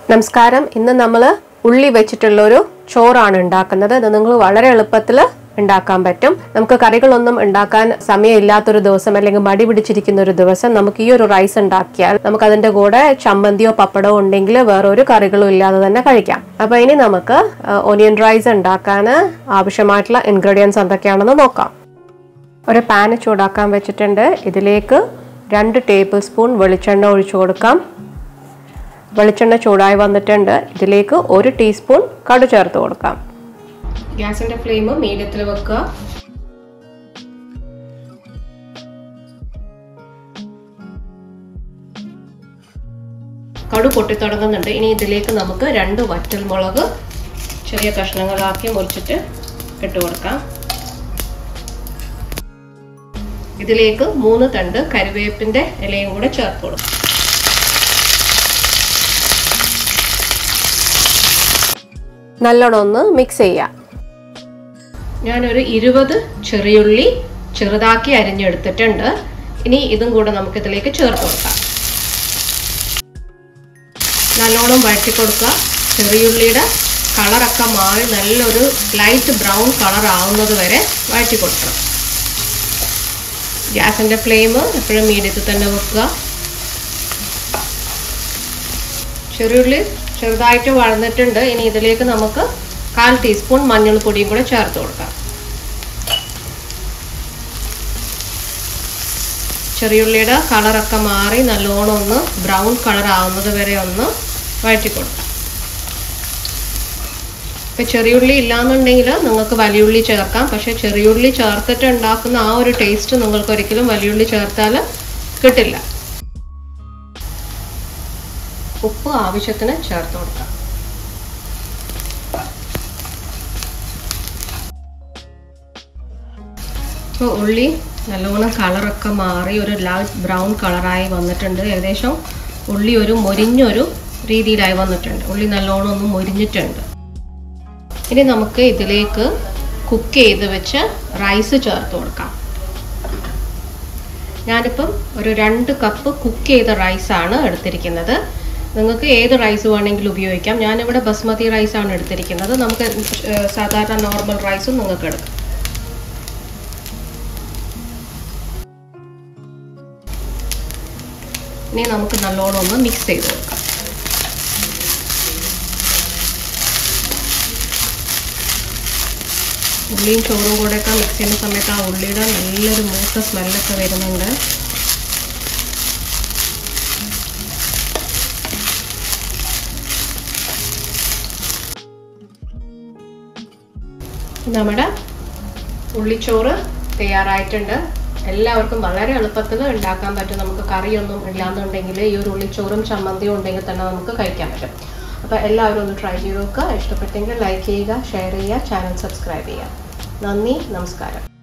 നമസ്കാരം ഇന്ന് നമ്മൾ ഉള്ളി വെച്ചിട്ടുള്ള ഒരു ചോറാണ് ഉണ്ടാക്കുന്നത് ഇത് നിങ്ങൾ വളരെ എളുപ്പത്തിൽ ഉണ്ടാക്കാൻ പറ്റും നമുക്ക് കറികളൊന്നും ഉണ്ടാക്കാൻ സമയമില്ലാത്തൊരു ദിവസം അല്ലെങ്കിൽ മടി പിടിച്ചിരിക്കുന്ന ഒരു ദിവസം നമുക്ക് ഈ ഒരു റൈസ് ഉണ്ടാക്കിയാൽ നമുക്ക് അതിന്റെ കൂടെ ചമ്മന്തിയോ പപ്പടമോ ഉണ്ടെങ്കിൽ വേറെ ഒരു കറികളും ഇല്ലാതെ തന്നെ കഴിക്കാം അപ്പൊ ഇനി നമുക്ക് ഒനിയൻ റൈസ് ഉണ്ടാക്കാൻ ആവശ്യമായിട്ടുള്ള ഇൻഗ്രീഡിയൻസ് എന്തൊക്കെയാണെന്ന് നോക്കാം ഒരു പാന് ചൂടാക്കാൻ വെച്ചിട്ടുണ്ട് ഇതിലേക്ക് രണ്ട് ടേബിൾ സ്പൂൺ വെളിച്ചെണ്ണ ഒഴിച്ചു കൊടുക്കാം വെളിച്ചെണ്ണ ചൂടായി വന്നിട്ടുണ്ട് ഇതിലേക്ക് ഒരു ടീസ്പൂൺ കടു ചേർത്ത് കൊടുക്കാം ഗ്യാസിന്റെ ഫ്ലെയിം മീഡിയത്തിൽ വെക്കുക കടു പൊട്ടി തുടങ്ങുന്നുണ്ട് ഇനി ഇതിലേക്ക് നമുക്ക് രണ്ട് വറ്റൽമുളക് ചെറിയ കഷ്ണങ്ങളാക്കി മുറിച്ചിട്ട് ഇട്ട് കൊടുക്കാം ഇതിലേക്ക് മൂന്ന് തണ്ട് കരുവേപ്പിന്റെ ഇലയും കൂടെ ചേർത്ത് കൊടുക്കാം നല്ലോണം ഒന്ന് മിക്സ് ചെയ്യാം ഞാനൊരു ഇരുപത് ചെറിയുള്ളി ചെറുതാക്കി അരിഞ്ഞെടുത്തിട്ടുണ്ട് ഇനി ഇതും കൂടെ നമുക്ക് ഇതിലേക്ക് ചേർത്ത് കൊടുക്കാം നല്ലോണം വഴറ്റി കൊടുക്കുക ചെറിയുള്ളിയുടെ കളറൊക്കെ മാറി നല്ലൊരു ലൈറ്റ് ബ്രൗൺ കളർ ആവുന്നത് വരെ വഴറ്റി കൊടുക്കണം ഗ്യാസിൻ്റെ ഫ്ലെയിം എപ്പോഴും മീഡിയത്തിൽ തന്നെ വെക്കുക ചെറിയുള്ളി ചെറുതായിട്ട് വഴന്നിട്ടുണ്ട് ഇനി ഇതിലേക്ക് നമുക്ക് കാൽ ടീസ്പൂൺ മഞ്ഞൾപ്പൊടിയും കൂടെ ചേർത്ത് കൊടുക്കാം ചെറിയുള്ളിയുടെ കളറൊക്കെ മാറി നല്ലോണം ഒന്ന് ബ്രൗൺ കളർ ആവുന്നത് വരെ ഒന്ന് വഴറ്റി കൊടുക്കാം ഇപ്പം ചെറിയുള്ളി ഇല്ലാന്നുണ്ടെങ്കിൽ നിങ്ങൾക്ക് വലിയുള്ളി ചേർക്കാം പക്ഷേ ചെറിയുള്ളി ചേർത്തിട്ട് ഉണ്ടാക്കുന്ന ആ ഒരു ടേസ്റ്റ് നിങ്ങൾക്ക് ഒരിക്കലും വലിയുള്ളി ചേർത്താൽ കിട്ടില്ല ഉപ്പ് ആവശ്യത്തിന് ചേർത്ത് കൊടുക്കാം ഇപ്പോൾ ഉള്ളി നല്ലോണം കളറൊക്കെ മാറി ഒരു ലൈറ്റ് ബ്രൗൺ കളറായി വന്നിട്ടുണ്ട് ഏകദേശം ഉള്ളി ഒരു മൊരിഞ്ഞൊരു രീതിയിലായി വന്നിട്ടുണ്ട് ഉള്ളി നല്ലോണം ഒന്ന് മൊരിഞ്ഞിട്ടുണ്ട് ഇനി നമുക്ക് ഇതിലേക്ക് കുക്ക് ചെയ്ത് വെച്ച് റൈസ് ചേർത്ത് കൊടുക്കാം ഞാനിപ്പം ഒരു രണ്ട് കപ്പ് കുക്ക് ചെയ്ത റൈസാണ് എടുത്തിരിക്കുന്നത് നിങ്ങൾക്ക് ഏത് റൈസ് വേണമെങ്കിലും ഉപയോഗിക്കാം ഞാനിവിടെ ബസ്മതി റൈസാണ് എടുത്തിരിക്കുന്നത് നമുക്ക് സാധാരണ നോർമൽ റൈസും നിങ്ങൾക്ക് എടുക്കാം ഇനി നമുക്ക് നല്ലോണം ഒന്ന് മിക്സ് ചെയ്ത് കൊടുക്കാം ഉള്ളിയും ചോറും കൂടെയൊക്കെ മിക്സ് ചെയ്യുന്ന സമയത്ത് ആ ഉള്ളിയുടെ നല്ലൊരു മൂത്ത സ്മെല്ലൊക്കെ വരുന്നുണ്ട് നമ്മുടെ ഉള്ളിച്ചോറ് തയ്യാറായിട്ടുണ്ട് എല്ലാവർക്കും വളരെ എളുപ്പത്തിൽ ഉണ്ടാക്കാൻ പറ്റും നമുക്ക് കറിയൊന്നും ഇല്ലാന്നുണ്ടെങ്കിൽ ഈ ഒരു ഉള്ളിച്ചോറും ചമ്മന്തിയും ഉണ്ടെങ്കിൽ തന്നെ നമുക്ക് കഴിക്കാൻ പറ്റും അപ്പോൾ എല്ലാവരും ഒന്ന് ട്രൈ ചെയ്ത് നോക്കുക ഇഷ്ടപ്പെട്ടെങ്കിൽ ലൈക്ക് ചെയ്യുക ഷെയർ ചെയ്യുക ചാനൽ സബ്സ്ക്രൈബ് ചെയ്യുക നന്ദി നമസ്കാരം